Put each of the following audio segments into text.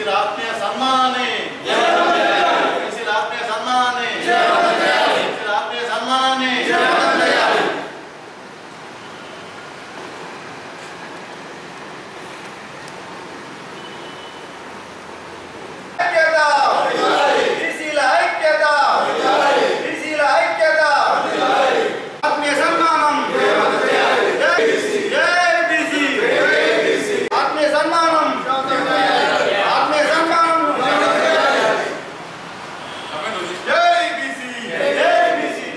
బీసీల ఆత్మీయ సన్మానాన్ని బీసీల ఆత్మీయ సన్మానాన్ని బీసీల ఆత్మీయ సన్మానాన్ని ఐక్యత బీసీల ఐక్యత బీసీల ఐక్యత ఆత్మీయ సన్మానం జై బీసీ ఆత్మీయ సన్మానం ఆత్మీయ సన్మానం జై బీసీ జై బీసీ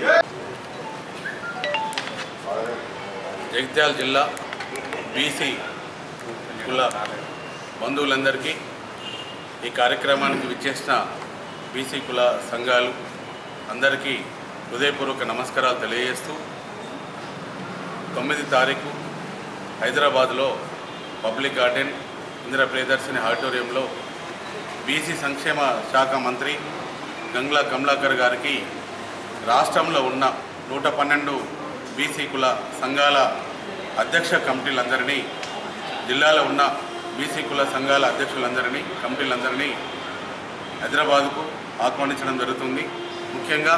జగిత్యాల జిల్లా బీసీ కుల బంధువులందరికీ ఈ కార్యక్రమానికి విచ్చేసిన బీసీ కుల సంఘాలు అందరికీ హృదయపూర్వక నమస్కారాలు తెలియజేస్తూ తొమ్మిది తారీఖు హైదరాబాద్లో పబ్లిక్ గార్డెన్ ఇందిరా ప్రియదర్శిని ఆడిటోరియంలో బీసీ సంక్షేమ శాఖ మంత్రి గంగ్లా కమలాకర్ గారికి రాష్ట్రంలో ఉన్న నూట పన్నెండు బీసీ కుల సంఘాల అధ్యక్ష కమిటీలందరినీ జిల్లాలో ఉన్న బీసీ కుల సంఘాల అధ్యక్షులందరినీ కమిటీలందరినీ హైదరాబాద్కు ఆహ్వానించడం జరుగుతుంది ముఖ్యంగా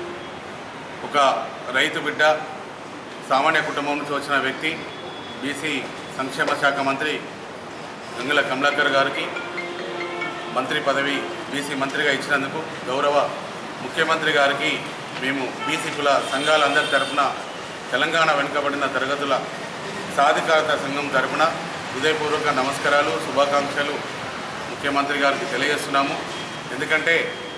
ఒక రైతు బిడ్డ సామాన్య కుటుంబం నుంచి వచ్చిన వ్యక్తి బీసీ సంక్షేమ శాఖ మంత్రి గంగుల కమలాకర్ గారికి మంత్రి పదవి బీసీ మంత్రిగా ఇచ్చినందుకు గౌరవ ముఖ్యమంత్రి గారికి మేము బీసీ కుల సంఘాలందరి తరపున తెలంగాణ వెనుకబడిన తరగతుల సాధికారత సంఘం తరపున హృదయపూర్వక నమస్కారాలు శుభాకాంక్షలు ముఖ్యమంత్రి గారికి తెలియజేస్తున్నాము ఎందుకంటే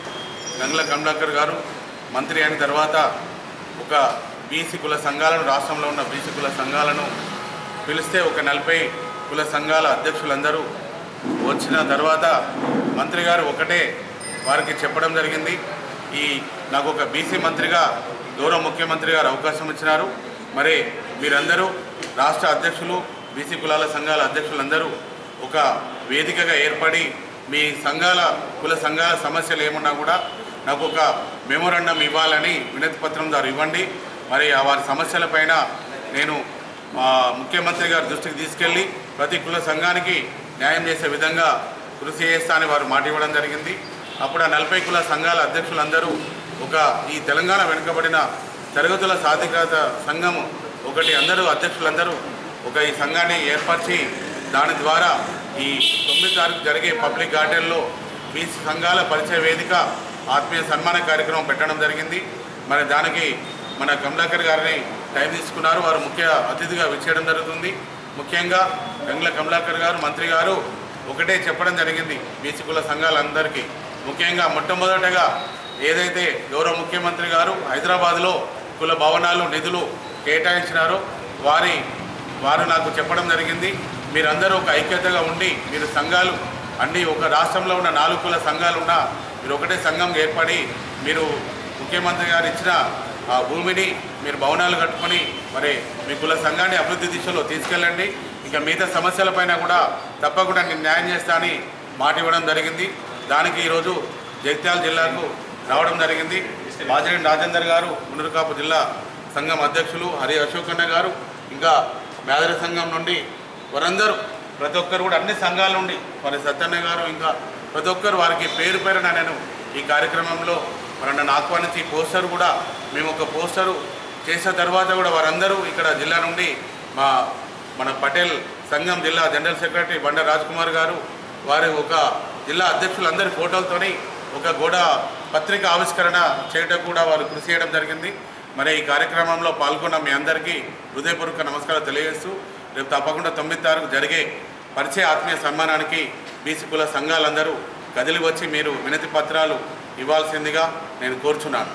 గంగుల కమలాకర్ గారు మంత్రి అయిన తర్వాత ఒక బీసీ కుల సంఘాలను రాష్ట్రంలో ఉన్న బీసీ కుల సంఘాలను పిలిస్తే ఒక నలభై కుల సంఘాల అధ్యక్షులందరూ వచ్చిన తర్వాత మంత్రి గారు ఒకటే వారికి చెప్పడం జరిగింది ఈ నాకు ఒక బీసీ మంత్రిగా గౌరవ ముఖ్యమంత్రి గారు అవకాశం ఇచ్చినారు మరి మీరందరూ రాష్ట్ర అధ్యక్షులు బీసీ కులాల సంఘాల అధ్యక్షులందరూ ఒక వేదికగా ఏర్పడి మీ సంఘాల కుల సంఘాల సమస్యలు ఏమున్నా కూడా నాకు ఒక మెమోరండం ఇవ్వాలని వినతి పత్రం ద్వారా ఇవ్వండి మరి ఆ వారి సమస్యలపైన నేను మా ముఖ్యమంత్రి గారి దృష్టికి తీసుకెళ్ళి ప్రతి కుల సంఘానికి న్యాయం చేసే విధంగా కృషి చేస్తా అని వారు మాట ఇవ్వడం జరిగింది అప్పుడు ఆ నలభై కుల సంఘాల అధ్యక్షులందరూ ఒక ఈ తెలంగాణ వెనుకబడిన తరగతుల సాధికారత సంఘం ఒకటి అందరూ అధ్యక్షులందరూ ఒక ఈ సంఘాన్ని ఏర్పరిచి దాని ద్వారా ఈ తొమ్మిది తారీఖు జరిగే పబ్లిక్ గార్డెన్లో మీ సంఘాల పరిచయ వేదిక ఆత్మీయ సన్మాన కార్యక్రమం పెట్టడం జరిగింది మరి దానికి మన కమలాకర్ గారిని టైం తీసుకున్నారు వారు ముఖ్య అతిథిగా విచ్చేయడం జరుగుతుంది ముఖ్యంగా గంగుల కమలాకర్ గారు మంత్రి గారు ఒకటే చెప్పడం జరిగింది బీసీ కుల సంఘాలందరికీ ముఖ్యంగా మొట్టమొదటగా ఏదైతే గౌరవ ముఖ్యమంత్రి గారు హైదరాబాద్లో కుల భవనాలు నిధులు కేటాయించినారో వారి వారు నాకు చెప్పడం జరిగింది మీరందరూ ఒక ఐక్యతగా ఉండి మీరు సంఘాలు అన్ని ఒక రాష్ట్రంలో ఉన్న నాలుగు కుల సంఘాలు ఉన్నా మీరు ఒకటే సంఘం ఏర్పడి మీరు ముఖ్యమంత్రి గారు ఇచ్చిన ఆ భూమిని మీరు భవనాలు కట్టుకొని మరి మీ కుల సంఘాన్ని అభివృద్ధి దిశలో తీసుకెళ్ళండి ఇంకా మిగతా సమస్యలపైన కూడా తప్పకుండా నేను న్యాయం చేస్తా అని మాట ఇవ్వడం జరిగింది దానికి ఈరోజు జగిత్యాల జిల్లాకు రావడం జరిగింది బాజిరెడ్డి రాజేందర్ గారు మునురుకాపు జిల్లా సంఘం అధ్యక్షులు హరి అశోక్ అన్న గారు ఇంకా మేదరి సంఘం నుండి వారందరూ ప్రతి ఒక్కరు కూడా అన్ని సంఘాల నుండి మరి సత్యన్న గారు ఇంకా ప్రతి ఒక్కరు వారికి పేరు పేరున నేను ఈ కార్యక్రమంలో మరి నన్ను ఆహ్వానించి ఈ పోస్టర్ కూడా మేము ఒక పోస్టరు చేసిన తర్వాత కూడా వారందరూ ఇక్కడ జిల్లా నుండి మా మన పటేల్ సంఘం జిల్లా జనరల్ సెక్రటరీ బండ రాజ్కుమార్ గారు వారి ఒక జిల్లా అధ్యక్షులందరి ఫోటోలతోని ఒక గోడ పత్రిక ఆవిష్కరణ చేయడం కూడా వారు కృషి చేయడం జరిగింది మరి ఈ కార్యక్రమంలో పాల్గొన్న మీ అందరికీ హృదయపూర్వక నమస్కారాలు తెలియజేస్తూ రేపు తప్పకుండా తొమ్మిది తారీఖు జరిగే పరిచయ ఆత్మీయ సన్మానానికి బీసీ కుల సంఘాలందరూ కదిలి వచ్చి మీరు వినతి పత్రాలు ఇవ్వాల్సిందిగా నేను కోరుచున్నాను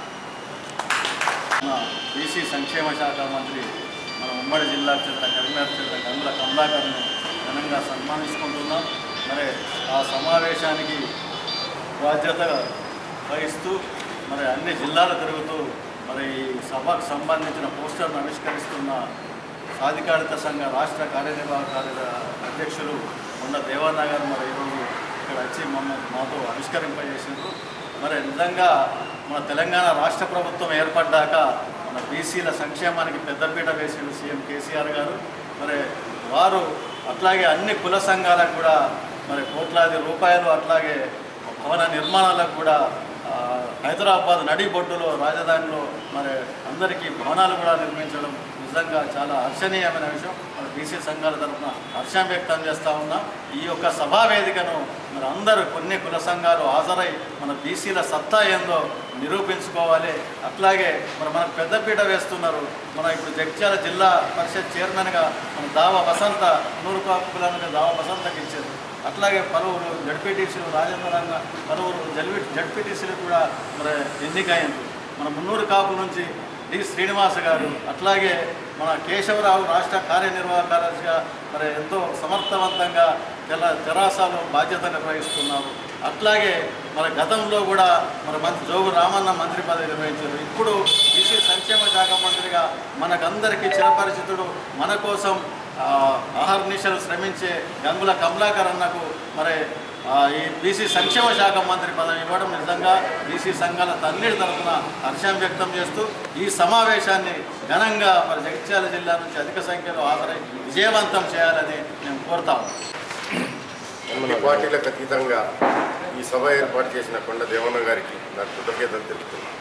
మన బీసీ సంక్షేమ శాఖ మంత్రి మన ఉమ్మడి జిల్లాకు చెందిన కరీంనగర్ చెందిన గంగుల కమలాకర్ను ఘనంగా సన్మానించుకుంటున్నాం మరి ఆ సమావేశానికి బాధ్యత వహిస్తూ మరి అన్ని జిల్లాలు తిరుగుతూ మరి ఈ సభకు సంబంధించిన పోస్టర్ను ఆవిష్కరిస్తున్న సాధికారిత సంఘ రాష్ట్ర కార్యనిర్వాహక అధ్యక్షులు ఉన్న దేవన్న గారు మరి ఈరోజు ఇక్కడ వచ్చి మమ్మల్ని మాతో ఆవిష్కరింపజేసిండ్రు మరి నిజంగా మన తెలంగాణ రాష్ట్ర ప్రభుత్వం ఏర్పడ్డాక మన బీసీల సంక్షేమానికి పెద్దపీట వేసిండు సీఎం కేసీఆర్ గారు మరి వారు అట్లాగే అన్ని కుల సంఘాలకు కూడా మరి కోట్లాది రూపాయలు అట్లాగే భవన నిర్మాణాలకు కూడా ఆ, హైదరాబాద్ నడిబొడ్డులో రాజధానిలో మరి అందరికీ భవనాలు కూడా నిర్మించడం నిజంగా చాలా హర్షణీయమైన విషయం మన బీసీ సంఘాల తరఫున హర్షం వ్యక్తం చేస్తూ ఉన్నాం ఈ యొక్క సభా వేదికను మరి అందరూ కొన్ని కుల సంఘాలు హాజరై మన బీసీల సత్తా ఏందో నిరూపించుకోవాలి అట్లాగే మరి మనకు పెద్దపీట వేస్తున్నారు మన ఇప్పుడు జగిత్యాల జిల్లా పరిషత్ చైర్మన్గా మన దావ వసంత నూరు కాపులకు దావ వసంతకి ఇచ్చారు అట్లాగే పలువురు జడ్పీటీసీలు రాజేంద్రంగా పలువురు జడ్పీ జడ్పీటీసీలు కూడా మరి ఎన్నికైంది మన మున్నూరు కాపు నుంచి డి శ్రీనివాస గారు అట్లాగే మన కేశవరావు రాష్ట్ర కార్యనిర్వాహకాలుగా మరి ఎంతో సమర్థవంతంగా తెల తెరాసాలో బాధ్యత నిర్వహిస్తున్నారు అట్లాగే మన గతంలో కూడా మన మంత్రి జోగు రామన్న మంత్రి పదవి నిర్వహించారు ఇప్పుడు బీసీ సంక్షేమ శాఖ మంత్రిగా మనకందరికీ చిరపరిచితుడు మన కోసం ఆ, అహర్నిశలు శ్రమించే గంగుల కమలాకర్ అన్నకు మరి ఆ, ఈ బీసీ సంక్షేమ శాఖ మంత్రి పదవి ఇవ్వడం నిజంగా బీసీ సంఘాల తల్లిడి తరఫున హర్షం వ్యక్తం చేస్తూ ఈ సమావేశాన్ని ఘనంగా మరి జగిత్యాల జిల్లా నుంచి అధిక సంఖ్యలో హాజరై విజయవంతం చేయాలని మేము కోరుతాము అన్ని పార్టీలకు అతీతంగా ఈ సభ ఏర్పాటు చేసిన కొండ దేవన్న గారికి నా కృతజ్ఞతలు తెలుపుతున్నాను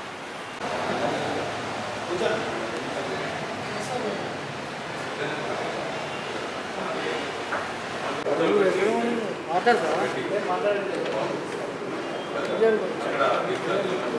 మాట్లాడతావా